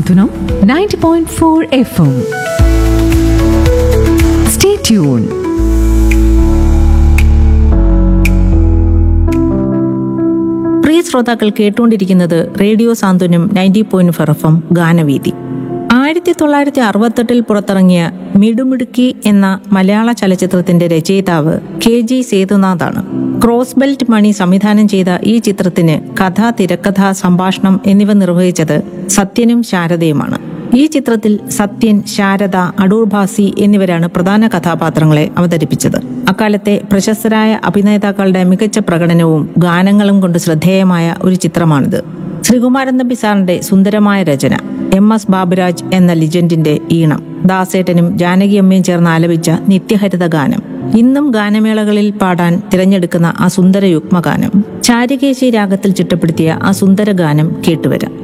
Santunam 90.4 FM. Stay tuned. പ്രിയ ശ്രോതാക്കൾ കേട്ടുകൊണ്ടിരിക്കുന്നത് radio Santhwanam ninety point four F M Ganaveethi ആയിരത്തി തൊള്ളായിരത്തി അറുപത്തെട്ടിൽ പുറത്തിറങ്ങിയ മിടുമിടുക്കി എന്ന മലയാള ചലച്ചിത്രത്തിന്റെ രചയിതാവ് കെ ജി സേതുനാഥാണ് ക്രോസ് ബെൽറ്റ് മണി സംവിധാനം ചെയ്ത ഈ ചിത്രത്തിന് കഥ തിരക്കഥ സംഭാഷണം എന്നിവ നിർവഹിച്ചത് സത്യനും ശാരദയുമാണ് ഈ ചിത്രത്തിൽ സത്യൻ ശാരദ അടൂർ ഭാസി എന്നിവരാണ് പ്രധാന കഥാപാത്രങ്ങളെ അവതരിപ്പിച്ചത് അക്കാലത്തെ പ്രശസ്തരായ അഭിനേതാക്കളുടെ മികച്ച പ്രകടനവും ഗാനങ്ങളും കൊണ്ട് ശ്രദ്ധേയമായ ഒരു ചിത്രമാണിത് ശ്രീകുമാരൻ തമ്പി സാറിന്റെ സുന്ദരമായ രചന എം എസ് ബാബുരാജ് എന്ന ലിജൻഡിന്റെ ഈണം ദാസേട്ടനും ജാനകിയമ്മയും ചേർന്ന് ആലപിച്ച നിത്യഹരിത ഗാനം ഇന്നും ഗാനമേളകളിൽ പാടാൻ തിരഞ്ഞെടുക്കുന്ന ആ സുന്ദര യുഗ്മഗാനം ചാരികേശി രാഗത്തിൽ ചിട്ടപ്പെടുത്തിയ ആ സുന്ദര ഗാനം കേട്ടുവരാം